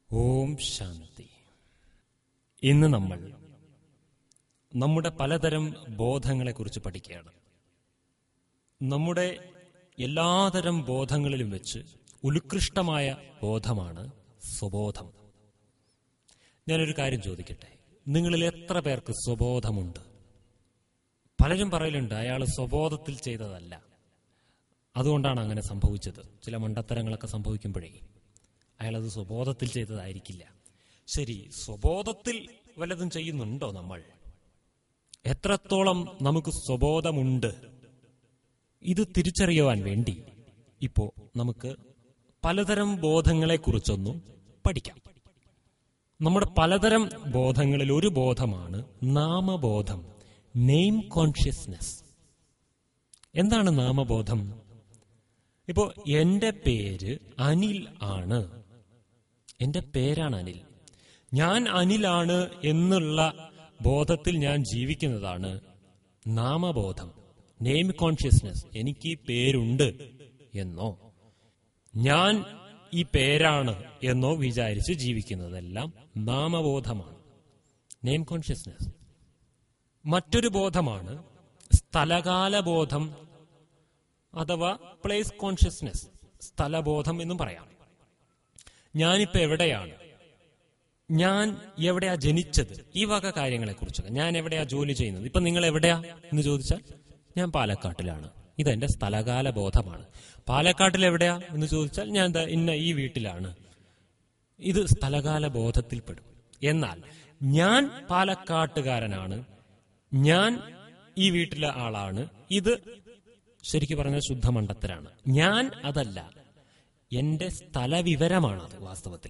ഓം ശാന്തി ഇന്ന് നമ്മൾ നമ്മുടെ പലതരം ബോധങ്ങളെക്കുറിച്ച് പഠിക്കുകയാണ് നമ്മുടെ എല്ലാതരം ബോധങ്ങളിലും വെച്ച് ഉത്കൃഷ്ടമായ ബോധമാണ് സ്വബോധം ഞാനൊരു കാര്യം ചോദിക്കട്ടെ നിങ്ങളിൽ എത്ര പേർക്ക് സ്വബോധമുണ്ട് പലരും പറയലുണ്ട് അയാൾ സ്വബോധത്തിൽ ചെയ്തതല്ല അതുകൊണ്ടാണ് അങ്ങനെ സംഭവിച്ചത് ചില മണ്ടത്തരങ്ങളൊക്കെ സംഭവിക്കുമ്പോഴേ അയാളത് സ്വബോധത്തിൽ ചെയ്തതായിരിക്കില്ല ശരി സ്വബോധത്തിൽ വല്ലതും ചെയ്യുന്നുണ്ടോ നമ്മൾ എത്രത്തോളം നമുക്ക് സ്വബോധമുണ്ട് ഇത് തിരിച്ചറിയുവാൻ വേണ്ടി ഇപ്പോ നമുക്ക് പലതരം ബോധങ്ങളെക്കുറിച്ചൊന്നു പഠിക്കാം നമ്മുടെ പലതരം ബോധങ്ങളിൽ ഒരു ബോധമാണ് നാമബോധം നെയിം കോൺഷ്യസ്നെസ് എന്താണ് നാമബോധം ഇപ്പോ എന്റെ പേര് അനിൽ ആണ് എന്റെ പേരാണ് അനിൽ ഞാൻ അനിലാണ് എന്നുള്ള ബോധത്തിൽ ഞാൻ ജീവിക്കുന്നതാണ് നാമബോധം നെയിം കോൺഷ്യസ്നെസ് എനിക്ക് ഈ പേരുണ്ട് എന്നോ ഞാൻ ഈ പേരാണ് എന്നോ വിചാരിച്ച് ജീവിക്കുന്നതെല്ലാം നാമബോധമാണ് നെയിം കോൺഷ്യസ്നെസ് മറ്റൊരു ബോധമാണ് സ്ഥലകാല ബോധം അഥവാ പ്ലേസ് കോൺഷ്യസ്നെസ് സ്ഥലബോധം എന്നും പറയാം ഞാനിപ്പോ എവിടെയാണ് ഞാൻ എവിടെയാ ജനിച്ചത് ഈ വക കാര്യങ്ങളെ കുറിച്ചൊക്കെ ഞാൻ എവിടെയാ ജോലി ചെയ്യുന്നത് ഇപ്പൊ നിങ്ങൾ എവിടെയാ എന്ന് ചോദിച്ചാൽ ഞാൻ പാലക്കാട്ടിലാണ് ഇതെന്റെ സ്ഥലകാല ബോധമാണ് പാലക്കാട്ടിൽ എവിടെയാ എന്ന് ചോദിച്ചാൽ ഞാൻ ദാ ഇന്ന ഈ വീട്ടിലാണ് ഇത് സ്ഥലകാല ബോധത്തിൽപ്പെടും എന്നാൽ ഞാൻ പാലക്കാട്ടുകാരനാണ് ഞാൻ ഈ വീട്ടിലെ ആളാണ് ഇത് ശരിക്കും പറഞ്ഞ ശുദ്ധമണ്ടത്തരാണ് ഞാൻ അതല്ല എന്റെ സ്ഥലവിവരമാണത് വാസ്തവത്തിൽ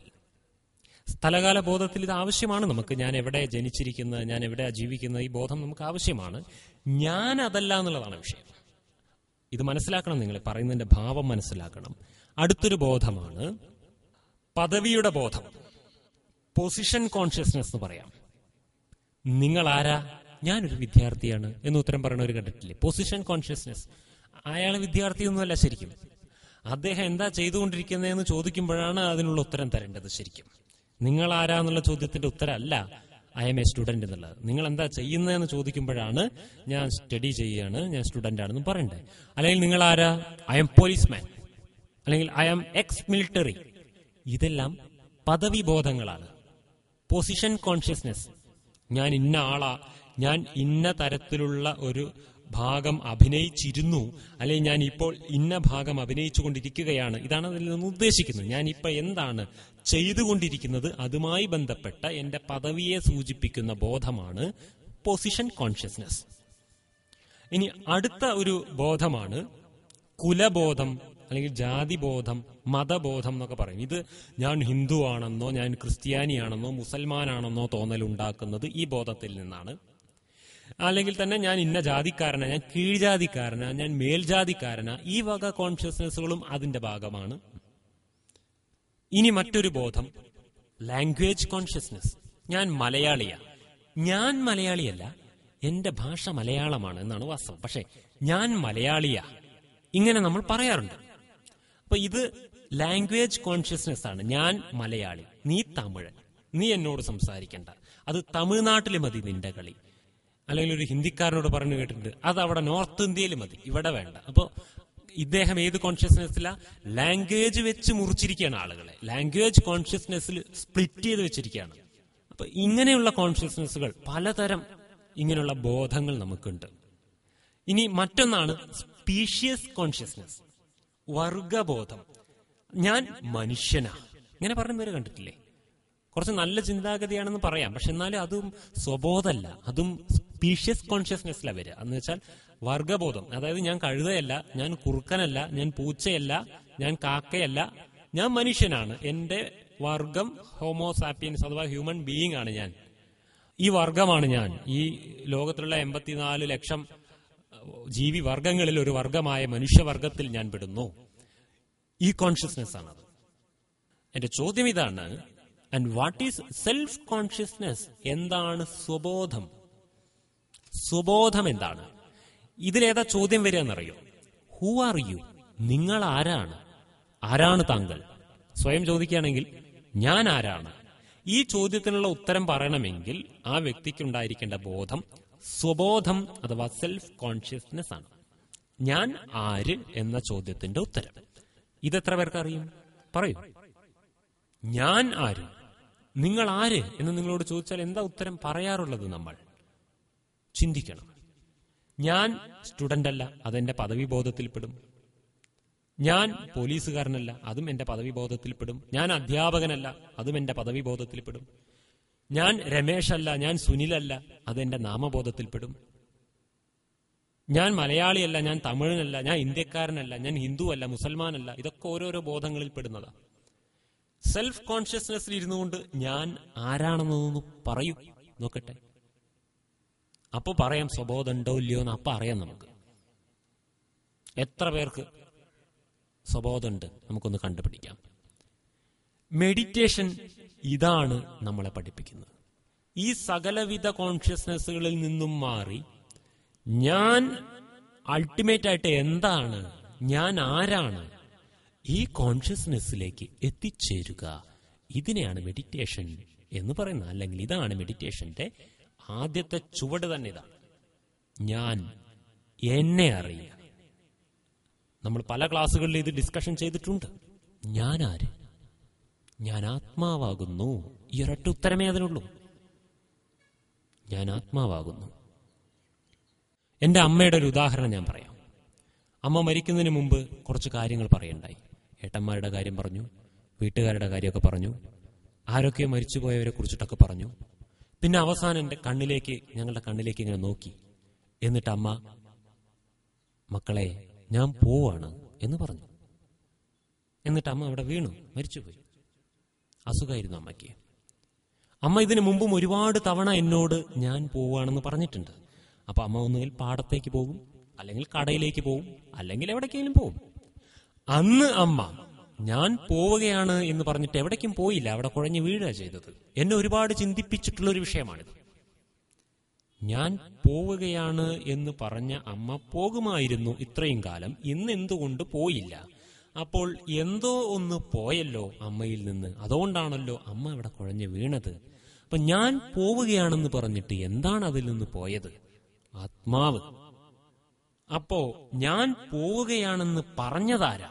സ്ഥലകാല ബോധത്തിൽ ഇത് ആവശ്യമാണ് നമുക്ക് ഞാൻ എവിടെ ജനിച്ചിരിക്കുന്നത് ഞാൻ എവിടെ ജീവിക്കുന്നത് ഈ ബോധം നമുക്ക് ആവശ്യമാണ് ഞാൻ അതല്ല എന്നുള്ളതാണ് വിഷയം ഇത് മനസ്സിലാക്കണം നിങ്ങൾ പറയുന്നതിന്റെ ഭാവം മനസ്സിലാക്കണം അടുത്തൊരു ബോധമാണ് പദവിയുടെ ബോധം പൊസിഷൻ കോൺഷ്യസ്നെസ് എന്ന് പറയാം നിങ്ങൾ ആരാ ഞാനൊരു വിദ്യാർത്ഥിയാണ് എന്ന് ഉത്തരം പറയുന്ന ഒരു കണ്ടിട്ടില്ലേ പൊസിഷൻ കോൺഷ്യസ്നെസ് അയാൾ വിദ്യാർത്ഥിയൊന്നുമല്ല ശരിക്കും അദ്ദേഹം എന്താ ചെയ്തുകൊണ്ടിരിക്കുന്നതെന്ന് ചോദിക്കുമ്പോഴാണ് അതിനുള്ള ഉത്തരം തരേണ്ടത് ശരിക്കും നിങ്ങൾ ആരാ എന്നുള്ള ചോദ്യത്തിന്റെ ഉത്തരമല്ല ഐ എം എ സ്റ്റുഡന്റ് എന്നുള്ളത് നിങ്ങൾ എന്താ ചെയ്യുന്നതെന്ന് ചോദിക്കുമ്പോഴാണ് ഞാൻ സ്റ്റഡി ചെയ്യുകയാണ് ഞാൻ സ്റ്റുഡന്റ് ആണെന്ന് പറയണ്ടേ അല്ലെങ്കിൽ നിങ്ങൾ ആരാ ഐ എം പോലീസ്മാൻ അല്ലെങ്കിൽ ഐ ആം എക്സ് മിലിറ്ററി ഇതെല്ലാം പദവി ബോധങ്ങളാണ് പൊസിഷൻ കോൺഷ്യസ്നെസ് ഞാൻ ഇന്ന ആളാ ഞാൻ ഇന്ന തരത്തിലുള്ള ഒരു ഭാഗം അഭിനയിച്ചിരുന്നു അല്ലെങ്കിൽ ഞാൻ ഇപ്പോൾ ഇന്ന ഭാഗം അഭിനയിച്ചു കൊണ്ടിരിക്കുകയാണ് ഇതാണ് അതിൽ നിന്ന് ഉദ്ദേശിക്കുന്നത് ഞാൻ ഇപ്പൊ എന്താണ് ചെയ്തുകൊണ്ടിരിക്കുന്നത് അതുമായി ബന്ധപ്പെട്ട എന്റെ പദവിയെ സൂചിപ്പിക്കുന്ന ബോധമാണ് പൊസിഷൻ കോൺഷ്യസ്നെസ് ഇനി അടുത്ത ഒരു ബോധമാണ് കുലബോധം അല്ലെങ്കിൽ ജാതിബോധം മതബോധം എന്നൊക്കെ പറയും ഇത് ഞാൻ ഹിന്ദു ആണെന്നോ ഞാൻ ക്രിസ്ത്യാനിയാണെന്നോ മുസൽമാനാണെന്നോ തോന്നലുണ്ടാക്കുന്നത് ഈ ബോധത്തിൽ നിന്നാണ് അല്ലെങ്കിൽ തന്നെ ഞാൻ ഇന്ന ജാതിക്കാരനാ ഞാൻ കീഴ്ജാതിക്കാരനാ ഞാൻ മേൽജാതിക്കാരനാ ഈ വക കോൺഷ്യസ്നെസ്സുകളും അതിന്റെ ഭാഗമാണ് ഇനി മറ്റൊരു ബോധം ലാംഗ്വേജ് കോൺഷ്യസ്നെസ് ഞാൻ മലയാളിയാ ഞാൻ മലയാളിയല്ല എന്റെ ഭാഷ മലയാളമാണ് എന്നാണ് വാസ്തവം പക്ഷെ ഞാൻ മലയാളിയാ ഇങ്ങനെ നമ്മൾ പറയാറുണ്ട് അപ്പൊ ഇത് ലാംഗ്വേജ് കോൺഷ്യസ്നെസ് ആണ് ഞാൻ മലയാളി നീ തമിഴൻ നീ എന്നോട് സംസാരിക്കണ്ട അത് തമിഴ്നാട്ടിൽ മതി നിന്റെ കളി അല്ലെങ്കിൽ ഒരു ഹിന്ദിക്കാരനോട് പറഞ്ഞു കേട്ടിട്ടുണ്ട് അത് അവിടെ നോർത്ത് ഇന്ത്യയിൽ മതി ഇവിടെ വേണ്ട അപ്പോ ഇദ്ദേഹം ഏത് കോൺഷ്യസ്നെസ്സിലാ ലാംഗ്വേജ് വെച്ച് മുറിച്ചിരിക്കുകയാണ് ആളുകളെ ലാംഗ്വേജ് കോൺഷ്യസ്നെസ്സിൽ സ്പ്ലിറ്റ് ചെയ്ത് വെച്ചിരിക്കുകയാണ് അപ്പൊ ഇങ്ങനെയുള്ള കോൺഷ്യസ്നെസ്സുകൾ പലതരം ഇങ്ങനെയുള്ള ബോധങ്ങൾ നമുക്കുണ്ട് ഇനി മറ്റൊന്നാണ് സ്പീഷ്യസ് കോൺഷ്യസ്നെസ് വർഗബോധം ഞാൻ മനുഷ്യനാ ഇങ്ങനെ പറയുന്നവര് കണ്ടിട്ടില്ലേ കുറച്ച് നല്ല ചിന്താഗതിയാണെന്ന് പറയാം പക്ഷെ എന്നാലും അതും സ്വബോധമല്ല അതും സ്പീഷ്യസ് കോൺഷ്യസ്നെസ്സിലാണ് വരിക എന്ന് വെച്ചാൽ വർഗബോധം അതായത് ഞാൻ കഴുതയല്ല ഞാൻ കുറുക്കനല്ല ഞാൻ പൂച്ചയല്ല ഞാൻ കാക്കയല്ല ഞാൻ മനുഷ്യനാണ് എന്റെ വർഗം ഹോമോസാപ്പിയൻസ് അഥവാ ഹ്യൂമൻ ബീയിങ് ആണ് ഞാൻ ഈ വർഗമാണ് ഞാൻ ഈ ലോകത്തിലുള്ള എൺപത്തിനാല് ലക്ഷം ജീവി വർഗങ്ങളിൽ ഒരു വർഗമായ മനുഷ്യവർഗത്തിൽ ഞാൻ പെടുന്നു ഈ കോൺഷ്യസ്നെസ് ആണത് എന്റെ ചോദ്യം ഇതാണ് and what is self consciousness എന്താണ് സ്വബോധം സ്വബോധം എന്താണ് ഇതിലേതാ ചോദ്യം വരിക എന്നറിയോ ഹു ആർ യു നിങ്ങൾ ആരാണ് ആരാണ് താങ്കൾ സ്വയം ചോദിക്കുകയാണെങ്കിൽ ഞാൻ ആരാണ് ഈ ചോദ്യത്തിനുള്ള ഉത്തരം പറയണമെങ്കിൽ ആ വ്യക്തിക്ക് ഉണ്ടായിരിക്കേണ്ട ബോധം സ്വബോധം അഥവാ സെൽഫ് കോൺഷ്യസ്നെസ് ആണ് ഞാൻ ആര് എന്ന ചോദ്യത്തിന്റെ ഉത്തരം ഇതെത്ര പേർക്ക് അറിയും പറയൂ ഞാൻ ആര് നിങ്ങൾ ആര് എന്ന് നിങ്ങളോട് ചോദിച്ചാൽ എന്താ ഉത്തരം പറയാറുള്ളത് നമ്മൾ ചിന്തിക്കണം ഞാൻ സ്റ്റുഡന്റ് അല്ല അതെന്റെ പദവി ബോധത്തിൽപ്പെടും ഞാൻ പോലീസുകാരനല്ല അതും എന്റെ പദവി ബോധത്തിൽപ്പെടും ഞാൻ അധ്യാപകനല്ല അതും എന്റെ പദവി ബോധത്തിൽപ്പെടും ഞാൻ രമേശ് അല്ല ഞാൻ സുനിലല്ല അതെന്റെ നാമബോധത്തിൽപ്പെടും ഞാൻ മലയാളിയല്ല ഞാൻ തമിഴനല്ല ഞാൻ ഇന്ത്യക്കാരനല്ല ഞാൻ ഹിന്ദു അല്ല മുസൽമാനല്ല ഇതൊക്കെ ഓരോരോ ബോധങ്ങളിൽ പെടുന്നതാ സെൽഫ് കോൺഷ്യസ്നെസ്സിൽ ഇരുന്നു കൊണ്ട് ഞാൻ ആരാണെന്നൊന്ന് പറയൂ നോക്കട്ടെ അപ്പൊ പറയാം സ്വബോധം ഉണ്ടോ ഇല്ലയോ എന്ന് അപ്പൊ അറിയാം നമുക്ക് എത്ര പേർക്ക് സ്വബോധമുണ്ട് നമുക്കൊന്ന് കണ്ടുപിടിക്കാം മെഡിറ്റേഷൻ ഇതാണ് നമ്മളെ പഠിപ്പിക്കുന്നത് ഈ സകലവിധ കോൺഷ്യസ്നെസ്സുകളിൽ നിന്നും മാറി ഞാൻ അൾട്ടിമേറ്റ് ആയിട്ട് എന്താണ് ഞാൻ ആരാണ് ഈ കോൺഷ്യസ്നെസ്സിലേക്ക് എത്തിച്ചേരുക ഇതിനെയാണ് മെഡിറ്റേഷൻ എന്ന് പറയുന്നത് അല്ലെങ്കിൽ ഇതാണ് മെഡിറ്റേഷന്റെ ആദ്യത്തെ ചുവട് തന്നെ ഇതാണ് ഞാൻ എന്നെ അറിയുക നമ്മൾ പല ക്ലാസ്സുകളിൽ ഇത് ഡിസ്കഷൻ ചെയ്തിട്ടുണ്ട് ഞാൻ ആര് ഞാൻ ആത്മാവാകുന്നു ഈ ഒരൊറ്റ ഉത്തരമേ അതിനുള്ളൂ ഞാൻ ആത്മാവാകുന്നു എന്റെ അമ്മയുടെ ഒരു ഉദാഹരണം ഞാൻ പറയാം അമ്മ മരിക്കുന്നതിന് മുമ്പ് കുറച്ച് കാര്യങ്ങൾ പറയണ്ടായി ഏട്ടന്മാരുടെ കാര്യം പറഞ്ഞു വീട്ടുകാരുടെ കാര്യമൊക്കെ പറഞ്ഞു ആരൊക്കെയോ മരിച്ചുപോയവരെ കുറിച്ചിട്ടൊക്കെ പറഞ്ഞു പിന്നെ അവസാനം എന്റെ കണ്ണിലേക്ക് ഞങ്ങളുടെ കണ്ണിലേക്ക് ഇങ്ങനെ നോക്കി എന്നിട്ട് അമ്മ മക്കളെ ഞാൻ പോവാണ് എന്ന് പറഞ്ഞു എന്നിട്ട് അമ്മ അവിടെ വീണു മരിച്ചുപോയി അസുഖമായിരുന്നു അമ്മയ്ക്ക് അമ്മ ഇതിനു മുമ്പും ഒരുപാട് തവണ എന്നോട് ഞാൻ പോവാണെന്ന് പറഞ്ഞിട്ടുണ്ട് അപ്പൊ അമ്മ ഒന്നുകിൽ പാടത്തേക്ക് പോകും അല്ലെങ്കിൽ കടയിലേക്ക് പോകും അല്ലെങ്കിൽ എവിടേക്കെങ്കിലും പോകും അന്ന് അമ്മ ഞാൻ പോവുകയാണ് എന്ന് പറഞ്ഞിട്ട് എവിടേക്കും പോയില്ല അവിടെ കുഴഞ്ഞു വീഴുക ചെയ്തത് എന്നെ ഒരുപാട് ചിന്തിപ്പിച്ചിട്ടുള്ള ഒരു വിഷയമാണിത് ഞാൻ പോവുകയാണ് എന്ന് പറഞ്ഞ അമ്മ പോകുമായിരുന്നു ഇത്രയും കാലം ഇന്ന് എന്തുകൊണ്ട് പോയില്ല അപ്പോൾ എന്തോ ഒന്ന് പോയല്ലോ അമ്മയിൽ നിന്ന് അതുകൊണ്ടാണല്ലോ അമ്മ അവിടെ കുഴഞ്ഞു വീണത് അപ്പൊ ഞാൻ പോവുകയാണെന്ന് പറഞ്ഞിട്ട് എന്താണ് അതിൽ നിന്ന് പോയത് ആത്മാവ് അപ്പോ ഞാൻ പോവുകയാണെന്ന് പറഞ്ഞതാരാ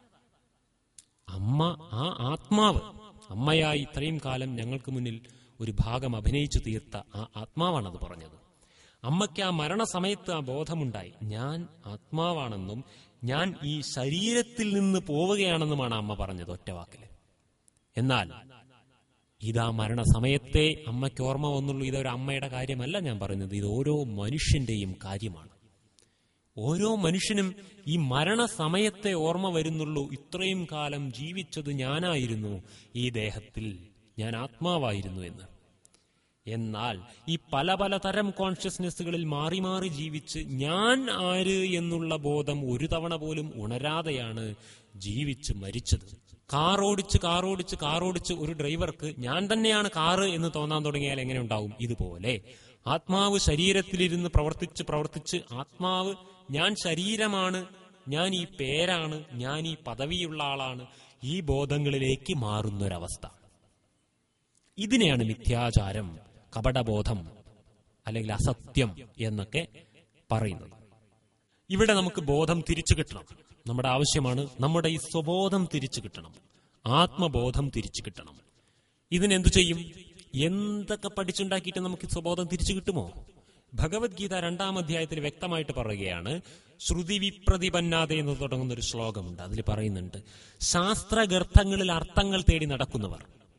അമ്മ ആ ആത്മാവ് അമ്മയായി ഇത്രയും കാലം ഞങ്ങൾക്ക് മുന്നിൽ ഒരു ഭാഗം അഭിനയിച്ചു തീർത്ത ആ ആത്മാവാണത് പറഞ്ഞത് അമ്മയ്ക്ക് ആ മരണസമയത്ത് ആ ബോധമുണ്ടായി ഞാൻ ആത്മാവാണെന്നും ഞാൻ ഈ ശരീരത്തിൽ നിന്ന് പോവുകയാണെന്നുമാണ് അമ്മ പറഞ്ഞത് ഒറ്റ വാക്കില് എന്നാൽ ഇതാ മരണസമയത്തെ അമ്മയ്ക്ക് ഓർമ്മ വന്നുള്ളൂ ഇതൊരു അമ്മയുടെ കാര്യമല്ല ഞാൻ പറയുന്നത് ഇത് ഓരോ മനുഷ്യന്റെയും കാര്യമാണ് ഓരോ മനുഷ്യനും ഈ മരണസമയത്തെ ഓർമ്മ വരുന്നുള്ളൂ ഇത്രയും കാലം ജീവിച്ചത് ഞാനായിരുന്നു ഈ ദേഹത്തിൽ ഞാൻ ആത്മാവായിരുന്നു എന്ന് എന്നാൽ ഈ പല പല തരം കോൺഷ്യസ്നെസ്സുകളിൽ മാറി മാറി ജീവിച്ച് ഞാൻ ആര് എന്നുള്ള ബോധം ഒരു തവണ പോലും ഉണരാതെയാണ് ജീവിച്ച് മരിച്ചത് കാർ ഓടിച്ച് കാർ ഓടിച്ച് കാർ ഓടിച്ച് ഒരു ഡ്രൈവർക്ക് ഞാൻ തന്നെയാണ് കാറ് എന്ന് തോന്നാൻ തുടങ്ങിയാൽ എങ്ങനെ ഉണ്ടാവും ഇതുപോലെ ആത്മാവ് ശരീരത്തിലിരുന്ന് പ്രവർത്തിച്ച് പ്രവർത്തിച്ച് ആത്മാവ് ഞാൻ ശരീരമാണ് ഞാൻ ഈ പേരാണ് ഞാൻ ഈ പദവിയുള്ള ആളാണ് ഈ ബോധങ്ങളിലേക്ക് മാറുന്നൊരവസ്ഥ ഇതിനെയാണ് മിഥ്യാചാരം കപടബോധം അല്ലെങ്കിൽ അസത്യം എന്നൊക്കെ പറയുന്നത് ഇവിടെ നമുക്ക് ബോധം തിരിച്ചു കിട്ടണം നമ്മുടെ ആവശ്യമാണ് നമ്മുടെ ഈ സ്വബോധം തിരിച്ചു കിട്ടണം ആത്മബോധം തിരിച്ചു കിട്ടണം ഇതിനെന്തു ചെയ്യും എന്തൊക്കെ പഠിച്ചുണ്ടാക്കിയിട്ട് നമുക്ക് ഈ സ്വബോധം തിരിച്ചു കിട്ടുമോ ഭഗവത്ഗീത രണ്ടാം അധ്യായത്തിൽ വ്യക്തമായിട്ട് പറയുകയാണ് ശ്രുതി വിപ്രതിപന്നാതെ എന്ന് തുടങ്ങുന്ന ഒരു ശ്ലോകമുണ്ട് അതിൽ പറയുന്നുണ്ട് ശാസ്ത്രഗർത്ഥങ്ങളിൽ അർത്ഥങ്ങൾ തേടി നടക്കുന്നവർ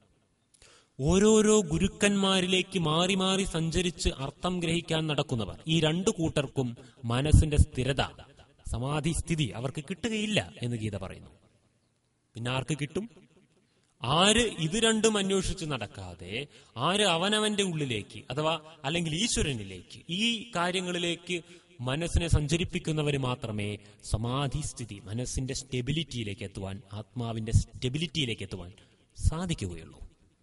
ഓരോരോ ഗുരുക്കന്മാരിലേക്ക് മാറി മാറി സഞ്ചരിച്ച് അർത്ഥം ഗ്രഹിക്കാൻ നടക്കുന്നവർ ഈ രണ്ടു കൂട്ടർക്കും മനസ്സിന്റെ സ്ഥിരത സമാധി സ്ഥിതി അവർക്ക് കിട്ടുകയില്ല എന്ന് ഗീത പറയുന്നു പിന്നെ ആർക്ക് കിട്ടും ആര് ഇത് രണ്ടും അന്വേഷിച്ച് നടക്കാതെ ആര് അവനവന്റെ ഉള്ളിലേക്ക് അഥവാ അല്ലെങ്കിൽ ഈശ്വരനിലേക്ക് ഈ കാര്യങ്ങളിലേക്ക് മനസ്സിനെ സഞ്ചരിപ്പിക്കുന്നവര് മാത്രമേ സമാധി സ്ഥിതി മനസ്സിന്റെ സ്റ്റെബിലിറ്റിയിലേക്ക് എത്തുവാൻ ആത്മാവിന്റെ സ്റ്റെബിലിറ്റിയിലേക്ക് എത്തുവാൻ സാധിക്കുകയുള്ളൂ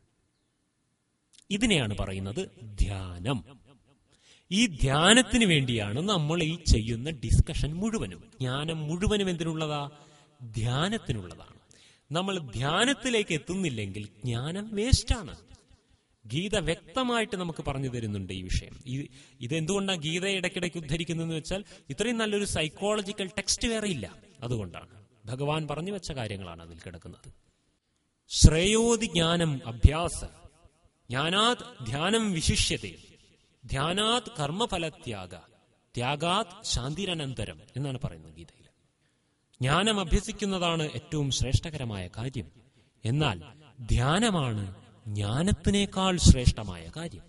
ഇതിനെയാണ് പറയുന്നത് ധ്യാനം ഈ ധ്യാനത്തിന് വേണ്ടിയാണ് നമ്മൾ ഈ ചെയ്യുന്ന ഡിസ്കഷൻ മുഴുവനും ജ്ഞാനം മുഴുവനും എന്തിനുള്ളതാ ധ്യാനത്തിനുള്ളതാണ് നമ്മൾ ധ്യാനത്തിലേക്ക് എത്തുന്നില്ലെങ്കിൽ ജ്ഞാനം വേസ്റ്റാണ് ഗീത വ്യക്തമായിട്ട് നമുക്ക് പറഞ്ഞു തരുന്നുണ്ട് ഈ വിഷയം ഇത് ഇതെന്തുകൊണ്ടാണ് ഗീത ഇടയ്ക്കിടയ്ക്ക് ഉദ്ധരിക്കുന്നതെന്ന് വെച്ചാൽ ഇത്രയും നല്ലൊരു സൈക്കോളജിക്കൽ ടെക്സ്റ്റ് വേറെ ഇല്ല അതുകൊണ്ടാണ് ഭഗവാൻ പറഞ്ഞു വെച്ച കാര്യങ്ങളാണ് അതിൽ കിടക്കുന്നത് ശ്രേയോതി ജ്ഞാനം അഭ്യാസ ജ്ഞാനാത് ധ്യാനം വിശിഷ്യത്തെ ധ്യാനാത് കർമ്മഫലത്യാഗ ത്യാഗാത് ശാന്തിരനന്തരം എന്നാണ് പറയുന്നത് ഗീതയിൽ ജ്ഞാനം അഭ്യസിക്കുന്നതാണ് ഏറ്റവും ശ്രേഷ്ഠകരമായ കാര്യം എന്നാൽ ധ്യാനമാണ് ജ്ഞാനത്തിനേക്കാൾ ശ്രേഷ്ഠമായ കാര്യം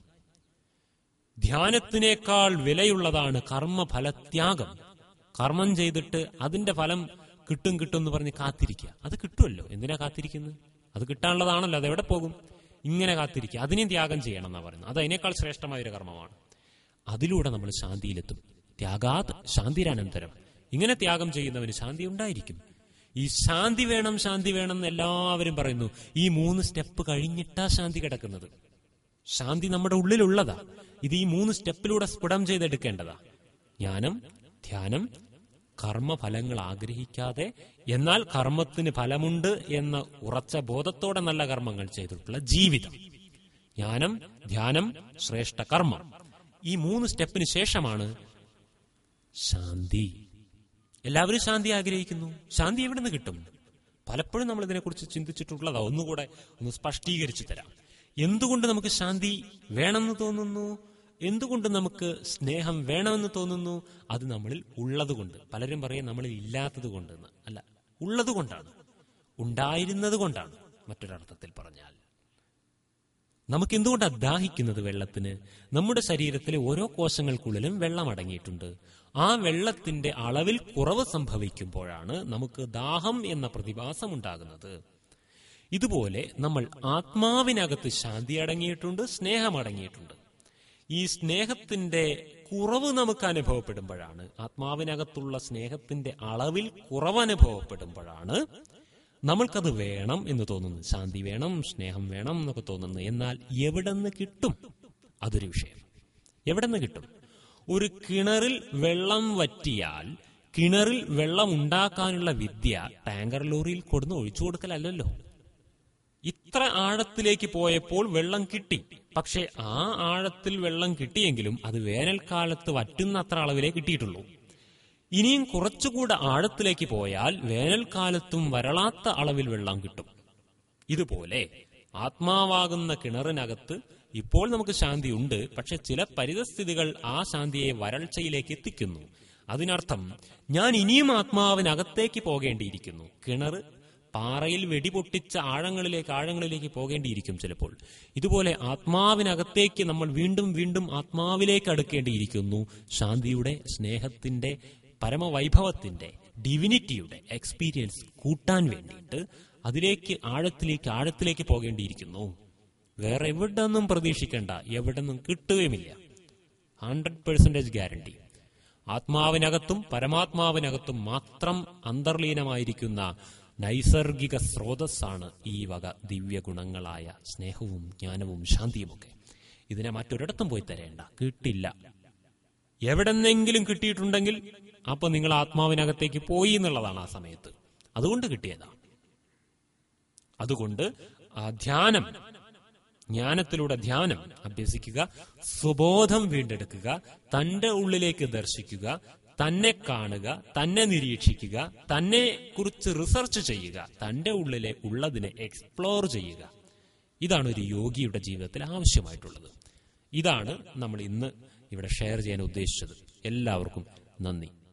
ധ്യാനത്തിനേക്കാൾ വിലയുള്ളതാണ് കർമ്മഫലത്യാഗം കർമ്മം ചെയ്തിട്ട് അതിന്റെ ഫലം കിട്ടും കിട്ടും എന്ന് പറഞ്ഞ് കാത്തിരിക്കുക അത് കിട്ടുമല്ലോ എന്തിനാ കാത്തിരിക്കുന്നത് അത് കിട്ടാനുള്ളതാണല്ലോ അത് എവിടെ പോകും ഇങ്ങനെ കാത്തിരിക്കുക അതിനെയും ത്യാഗം ചെയ്യണം എന്നാ പറയുന്നത് അത് അതിനേക്കാൾ ശ്രേഷ്ഠമായ ഒരു കർമ്മമാണ് അതിലൂടെ നമ്മൾ ശാന്തിയിലെത്തും ത്യാഗാത് ശാന്തിരനന്തരം ഇങ്ങനെ ത്യാഗം ചെയ്യുന്നവന് ശാന്തി ഉണ്ടായിരിക്കും ഈ ശാന്തി വേണം ശാന്തി വേണം എന്ന് എല്ലാവരും പറയുന്നു ഈ മൂന്ന് സ്റ്റെപ്പ് കഴിഞ്ഞിട്ടാ ശാന്തി കിടക്കുന്നത് ശാന്തി നമ്മുടെ ഉള്ളിലുള്ളതാ ഇത് ഈ മൂന്ന് സ്റ്റെപ്പിലൂടെ സ്ഫുടം ചെയ്തെടുക്കേണ്ടതാ ജ്ഞാനം ധ്യാനം കർമ്മഫലങ്ങൾ ആഗ്രഹിക്കാതെ എന്നാൽ കർമ്മത്തിന് ഫലമുണ്ട് എന്ന ഉറച്ച ബോധത്തോടെ നല്ല കർമ്മങ്ങൾ ചെയ്തിട്ടുള്ള ജീവിതം ജ്ഞാനം ധ്യാനം ശ്രേഷ്ഠ കർമ്മം ഈ മൂന്ന് സ്റ്റെപ്പിന് ശേഷമാണ് ശാന്തി എല്ലാവരും ശാന്തി ആഗ്രഹിക്കുന്നു ശാന്തി എവിടെ നിന്ന് കിട്ടും പലപ്പോഴും നമ്മൾ ഇതിനെക്കുറിച്ച് ചിന്തിച്ചിട്ടുള്ളതാ ഒന്നുകൂടെ ഒന്ന് സ്പഷ്ടീകരിച്ചു തരാം എന്തുകൊണ്ട് നമുക്ക് ശാന്തി വേണമെന്ന് തോന്നുന്നു എന്തുകൊണ്ട് നമുക്ക് സ്നേഹം വേണമെന്ന് തോന്നുന്നു അത് നമ്മളിൽ ഉള്ളതുകൊണ്ട് പലരും പറയും നമ്മളിൽ ഇല്ലാത്തത് കൊണ്ടെന്ന് അല്ല ഉള്ളത് കൊണ്ടാണ് ഉണ്ടായിരുന്നത് കൊണ്ടാണ് മറ്റൊരർത്ഥത്തിൽ പറഞ്ഞാൽ നമുക്ക് എന്തുകൊണ്ടാണ് ദാഹിക്കുന്നത് വെള്ളത്തിന് നമ്മുടെ ശരീരത്തിലെ ഓരോ കോശങ്ങൾക്കുള്ളിലും വെള്ളം അടങ്ങിയിട്ടുണ്ട് ആ വെള്ളത്തിന്റെ അളവിൽ കുറവ് സംഭവിക്കുമ്പോഴാണ് നമുക്ക് ദാഹം എന്ന പ്രതിഭാസം ഉണ്ടാകുന്നത് ഇതുപോലെ നമ്മൾ ആത്മാവിനകത്ത് ശാന്തി അടങ്ങിയിട്ടുണ്ട് സ്നേഹം അടങ്ങിയിട്ടുണ്ട് ഈ സ്നേഹത്തിന്റെ കുറവ് നമുക്ക് അനുഭവപ്പെടുമ്പോഴാണ് ആത്മാവിനകത്തുള്ള സ്നേഹത്തിന്റെ അളവിൽ കുറവ് അനുഭവപ്പെടുമ്പോഴാണ് നമ്മൾക്കത് വേണം എന്ന് തോന്നുന്നു ശാന്തി വേണം സ്നേഹം വേണം എന്നൊക്കെ തോന്നുന്നു എന്നാൽ എവിടെ നിന്ന് കിട്ടും അതൊരു വിഷയം എവിടെ നിന്ന് കിട്ടും ഒരു കിണറിൽ വെള്ളം വറ്റിയാൽ കിണറിൽ വെള്ളം ഉണ്ടാക്കാനുള്ള വിദ്യ ടാങ്കർ ലോറിയിൽ കൊടുന്ന് ഒഴിച്ചു കൊടുക്കലല്ലോ ഇത്ര ആഴത്തിലേക്ക് പോയപ്പോൾ വെള്ളം കിട്ടി പക്ഷെ ആ ആഴത്തിൽ വെള്ളം കിട്ടിയെങ്കിലും അത് വേനൽക്കാലത്ത് വറ്റുന്ന അത്ര അളവിലേ കിട്ടിയിട്ടുള്ളൂ ഇനിയും കുറച്ചുകൂടെ ആഴത്തിലേക്ക് പോയാൽ വേനൽക്കാലത്തും വരളാത്ത അളവിൽ വെള്ളം കിട്ടും ഇതുപോലെ ആത്മാവാകുന്ന കിണറിനകത്ത് ഇപ്പോൾ നമുക്ക് ശാന്തി ഉണ്ട് പക്ഷെ ചില പരിതസ്ഥിതികൾ ആ ശാന്തിയെ വരൾച്ചയിലേക്ക് എത്തിക്കുന്നു അതിനർത്ഥം ഞാൻ ഇനിയും ആത്മാവിനകത്തേക്ക് പോകേണ്ടിയിരിക്കുന്നു കിണർ പാറയിൽ വെടിപൊട്ടിച്ച ആഴങ്ങളിലേക്ക് ആഴങ്ങളിലേക്ക് പോകേണ്ടിയിരിക്കും ചിലപ്പോൾ ഇതുപോലെ ആത്മാവിനകത്തേക്ക് നമ്മൾ വീണ്ടും വീണ്ടും ആത്മാവിലേക്ക് അടുക്കേണ്ടിയിരിക്കുന്നു ശാന്തിയുടെ സ്നേഹത്തിന്റെ പരമവൈഭവത്തിന്റെ ഡിവിനിറ്റിയുടെ എക്സ്പീരിയൻസ് കൂട്ടാൻ വേണ്ടിയിട്ട് അതിലേക്ക് ആഴത്തിലേക്ക് ആഴത്തിലേക്ക് പോകേണ്ടിയിരിക്കുന്നു വേറെ എവിടെ നിന്നും പ്രതീക്ഷിക്കേണ്ട എവിടെ നിന്നും കിട്ടുകയുമില്ല ഹൺഡ്രഡ് പെർസെന്റേജ് ഗ്യാരണ്ടി ആത്മാവിനകത്തും പരമാത്മാവിനകത്തും മാത്രം അന്തർലീനമായിരിക്കുന്ന നൈസർഗിക സ്രോതസ്സാണ് ഈ വക ദിവ്യഗുണങ്ങളായ സ്നേഹവും ജ്ഞാനവും ശാന്തിയുമൊക്കെ ഇതിനെ മറ്റൊരിടത്തും പോയി തരേണ്ട കിട്ടില്ല എവിടെന്നെങ്കിലും കിട്ടിയിട്ടുണ്ടെങ്കിൽ അപ്പൊ നിങ്ങൾ ആത്മാവിനകത്തേക്ക് പോയി എന്നുള്ളതാണ് ആ സമയത്ത് അതുകൊണ്ട് കിട്ടിയതാ അതുകൊണ്ട് ആ ധ്യാനം ജ്ഞാനത്തിലൂടെ ധ്യാനം അഭ്യസിക്കുക സ്വബോധം വീണ്ടെടുക്കുക തന്റെ ഉള്ളിലേക്ക് ദർശിക്കുക തന്നെ കാണുക തന്നെ നിരീക്ഷിക്കുക തന്നെ കുറിച്ച് റിസർച്ച് ചെയ്യുക തന്റെ ഉള്ളിലെ ഉള്ളതിനെ എക്സ്പ്ലോർ ചെയ്യുക ഇതാണ് ഒരു യോഗിയുടെ ജീവിതത്തിൽ ആവശ്യമായിട്ടുള്ളത് ഇതാണ് നമ്മൾ ഇന്ന് ഇവിടെ ഷെയർ ചെയ്യാൻ ഉദ്ദേശിച്ചത് എല്ലാവർക്കും നന്ദി